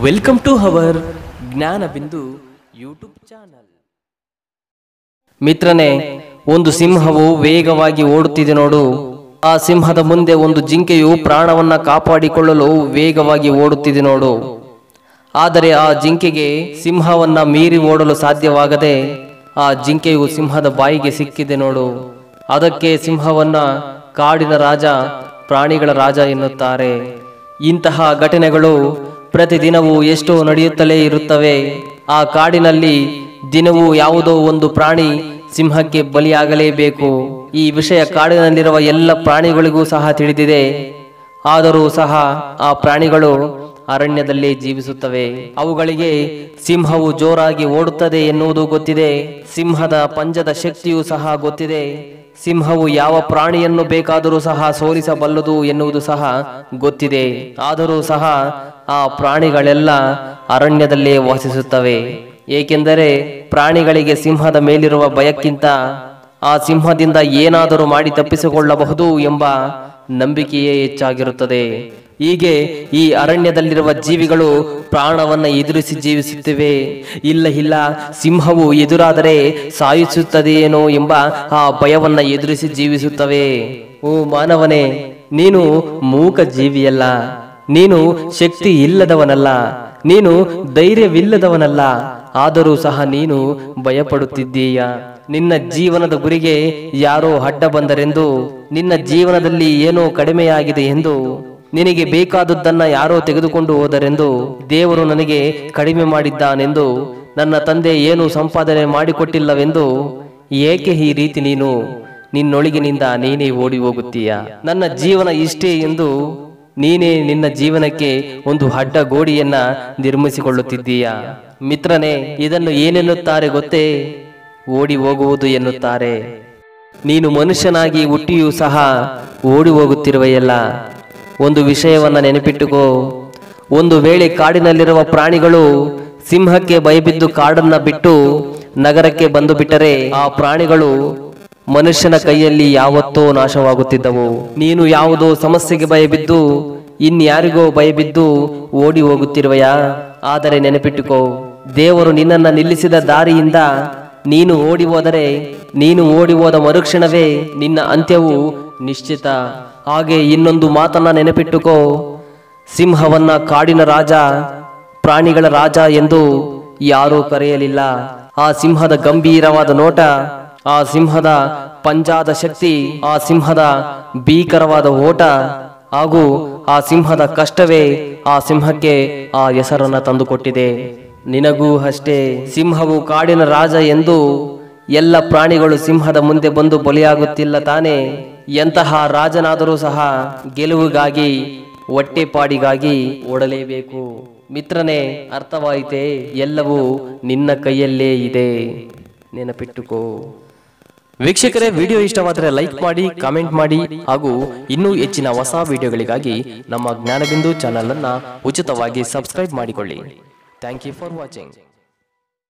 welcome to our ಜ್ಞಾನ ಬಿಂದು YouTube channel ಮಿತ್ರನೇ ಒಂದು ಸಿಂಹವು ವೇಗವಾಗಿ ಓಡುತ್ತಿದೆ ನೋಡು ಆ ಸಿಂಹದ ಮುಂದೆ ಒಂದು ಜಿಂಕೆಯು ಪ್ರಾಣವನ್ನ ಕಾಪಾಡಿಕೊಳ್ಳಲು ವೇಗವಾಗಿ ಓಡುತ್ತಿದೆ ನೋಡು ಆದರೆ ಆ ಜಿಂಕೆಗೆ ಸಿಂಹವನ್ನ ಮೀರಿ ಓಡಲು ಸಾಧ್ಯವಾಗದೆ ಆ ಜಿಂಕೆಯು ಸಿಂಹದ ಬಾಯಿಗೆ ಸಿಕ್ಕಿದೆ ನೋಡು ಅದಕ್ಕೆ ಸಿಂಹವನ್ನ ಕಾಡಿನ ರಾಜ ಪ್ರಾಣಿಗಳ ರಾಜ ಎನ್ನುತ್ತಾರೆ ಇಂತಹ ಘಟನೆಗಳು ಪ್ರತಿದಿನವೂ ಎಷ್ಟೋ ನಡೆಯುತ್ತಲೇ ಇರುತ್ತವೆ ಆ ಕಾಡಿನಲ್ಲಿ ದಿನವೂ ಯಾವುದೋ ಒಂದು ಪ್ರಾಣಿ ಸಿಂಹಕ್ಕೆ ಬಲಿಯಾಗಲೇಬೇಕು ಈ ವಿಷಯ ಕಾಡಿನಲ್ಲಿರುವ ಎಲ್ಲ ಪ್ರಾಣಿಗಳಿಗೂ ಸಹ ತಿಳಿದಿದೆ ಆದರೂ ಸಹ ಆ ಪ್ರಾಣಿಗಳು ಅರಣ್ಯದಲ್ಲೇ ಜೀವಿಸುತ್ತವೆ ಅವುಗಳಿಗೆ ಸಿಂಹವು ಜೋರಾಗಿ ಓಡುತ್ತದೆ ಎನ್ನುವುದು ಗೊತ್ತಿದೆ ಸಿಂಹದ ಪಂಜದ ಶಕ್ತಿಯೂ ಸಹ ಗೊತ್ತಿದೆ ಸಿಂಹವು ಯಾವ ಪ್ರಾಣಿಯನ್ನು ಬೇಕಾದರೂ ಸಹ ಸೋಲಿಸಬಲ್ಲದು ಎನ್ನುವುದು ಸಹ ಗೊತ್ತಿದೆ ಆದರೂ ಸಹ ಆ ಪ್ರಾಣಿಗಳೆಲ್ಲ ಅರಣ್ಯದಲ್ಲೇ ವಾಸಿಸುತ್ತವೆ ಏಕೆಂದರೆ ಪ್ರಾಣಿಗಳಿಗೆ ಸಿಂಹದ ಮೇಲಿರುವ ಭಯಕ್ಕಿಂತ ಆ ಸಿಂಹದಿಂದ ಏನಾದರೂ ಮಾಡಿ ತಪ್ಪಿಸಿಕೊಳ್ಳಬಹುದು ಎಂಬ ನಂಬಿಕೆಯೇ ಹೆಚ್ಚಾಗಿರುತ್ತದೆ ಹೀಗೆ ಈ ಅರಣ್ಯದಲ್ಲಿರುವ ಜೀವಿಗಳು ಪ್ರಾಣವನ್ನ ಎದುರಿಸಿ ಜೀವಿಸುತ್ತಿವೆ ಇಲ್ಲ ಇಲ್ಲ ಸಿಂಹವು ಎದುರಾದರೆ ಸಾಯಿಸುತ್ತದೆಯೇನೋ ಎಂಬ ಆ ಭಯವನ್ನ ಎದುರಿಸಿ ಜೀವಿಸುತ್ತವೆ ಓ ಮಾನವನೇ ನೀನು ಮೂಕ ಜೀವಿಯಲ್ಲ ನೀನು ಶಕ್ತಿ ಇಲ್ಲದವನಲ್ಲ ನೀನು ಧೈರ್ಯವಿಲ್ಲದವನಲ್ಲ ಆದರೂ ಸಹ ನೀನು ಭಯಪಡುತ್ತಿದ್ದೀಯ ನಿನ್ನ ಜೀವನದ ಗುರಿಗೆ ಯಾರೋ ಅಡ್ಡ ಬಂದರೆಂದು ನಿನ್ನ ಜೀವನದಲ್ಲಿ ಏನೋ ಕಡಿಮೆಯಾಗಿದೆ ಎಂದು ನಿನಗೆ ಬೇಕಾದದ್ದನ್ನ ಯಾರೋ ತೆಗೆದುಕೊಂಡು ಹೋದರೆಂದು ದೇವರು ನನಗೆ ಕಡಿಮೆ ಮಾಡಿದ್ದಾನೆಂದು ನನ್ನ ತಂದೆ ಏನು ಸಂಪಾದನೆ ಮಾಡಿಕೊಟ್ಟಿಲ್ಲವೆಂದು ಏಕೆ ಈ ರೀತಿ ನೀನು ನಿನ್ನೊಳಗಿನಿಂದ ನೀನೇ ಓಡಿ ಹೋಗುತ್ತೀಯ ನನ್ನ ಜೀವನ ಇಷ್ಟೇ ಎಂದು ನೀನೇ ನಿನ್ನ ಜೀವನಕ್ಕೆ ಒಂದು ಅಡ್ಡ ಗೋಡಿಯನ್ನ ನಿರ್ಮಿಸಿಕೊಳ್ಳುತ್ತಿದ್ದೀಯ ಮಿತ್ರನೇ ಇದನ್ನು ಏನೆನ್ನುತ್ತಾರೆ ಗೊತ್ತೇ ಓಡಿ ಹೋಗುವುದು ಎನ್ನುತ್ತಾರೆ ನೀನು ಮನುಷ್ಯನಾಗಿ ಹುಟ್ಟಿಯೂ ಸಹ ಓಡಿ ಹೋಗುತ್ತಿರುವೆಯಲ್ಲ ಒಂದು ವಿಷಯವನ್ನ ನೆನಪಿಟ್ಟುಕೋ ಒಂದು ವೇಳೆ ಕಾಡಿನಲ್ಲಿರುವ ಪ್ರಾಣಿಗಳು ಸಿಂಹಕ್ಕೆ ಭಯಬಿದ್ದು ಕಾಡನ್ನ ಬಿಟ್ಟು ನಗರಕ್ಕೆ ಬಂದು ಬಿಟ್ಟರೆ ಆ ಪ್ರಾಣಿಗಳು ಮನುಷ್ಯನ ಕೈಯಲ್ಲಿ ಯಾವತ್ತೋ ನಾಶವಾಗುತ್ತಿದ್ದವು ನೀನು ಯಾವುದೋ ಸಮಸ್ಯೆಗೆ ಭಯಬಿದ್ದು ಇನ್ಯಾರಿಗೋ ಭಯಬಿದ್ದು ಓಡಿ ಹೋಗುತ್ತಿರುವೆಯಾ ಆದರೆ ನೆನಪಿಟ್ಟುಕೋ ದೇವರು ನಿನ್ನನ್ನ ನಿಲ್ಲಿಸಿದ ದಾರಿಯಿಂದ ನೀನು ಓಡಿ ಹೋದರೆ ನೀನು ಓಡಿ ಹೋದ ಮರುಕ್ಷಣವೇ ನಿನ್ನ ಅಂತ್ಯವು ನಿಶ್ಚಿತ ಹಾಗೆ ಇನ್ನೊಂದು ಮಾತನ್ನ ನೆನಪಿಟ್ಟುಕೋ ಸಿಂಹವನ್ನ ಕಾಡಿನ ರಾಜ ಪ್ರಾಣಿಗಳ ರಾಜ ಎಂದು ಯಾರೂ ಕರೆಯಲಿಲ್ಲ ಆ ಸಿಂಹದ ಗಂಭೀರವಾದ ನೋಟ ಆ ಸಿಂಹದ ಪಂಜಾದ ಶಕ್ತಿ ಆ ಸಿಂಹದ ಭೀಕರವಾದ ಓಟ ಹಾಗೂ ಆ ಸಿಂಹದ ಕಷ್ಟವೇ ಆ ಸಿಂಹಕ್ಕೆ ಆ ಹೆಸರನ್ನ ತಂದುಕೊಟ್ಟಿದೆ ನಿನಗೂ ಅಷ್ಟೇ ಸಿಂಹವು ಕಾಡಿನ ರಾಜ ಎಂದು ಎಲ್ಲ ಪ್ರಾಣಿಗಳು ಸಿಂಹದ ಮುಂದೆ ಬಂದು ಬಲಿಯಾಗುತ್ತಿಲ್ಲ ತಾನೇ ಎಂತಹ ರಾಜನಾದರೂ ಸಹ ಗೆಲುವಿಗಾಗಿ ಹೊಟ್ಟೆಪಾಡಿಗಾಗಿ ಓಡಲೇಬೇಕು ಮಿತ್ರನೇ ಅರ್ಥವಾಯಿತೆ ಎಲ್ಲವೂ ನಿನ್ನ ಕೈಯಲ್ಲೇ ಇದೆ ನೆನಪಿಟ್ಟುಕೋ ವೀಕ್ಷಕರೇ ವಿಡಿಯೋ ಇಷ್ಟವಾದರೆ ಲೈಕ್ ಮಾಡಿ ಕಾಮೆಂಟ್ ಮಾಡಿ ಹಾಗೂ ಇನ್ನೂ ಹೆಚ್ಚಿನ ಹೊಸ ವಿಡಿಯೋಗಳಿಗಾಗಿ ನಮ್ಮ ಜ್ಞಾನಬಿಂದು ಚಾನಲ್ ಅನ್ನ ಉಚಿತವಾಗಿ ಸಬ್ಸ್ಕ್ರೈಬ್ ಮಾಡಿಕೊಳ್ಳಿ ಥ್ಯಾಂಕ್ ಯು ಫಾರ್ ವಾಚಿಂಗ್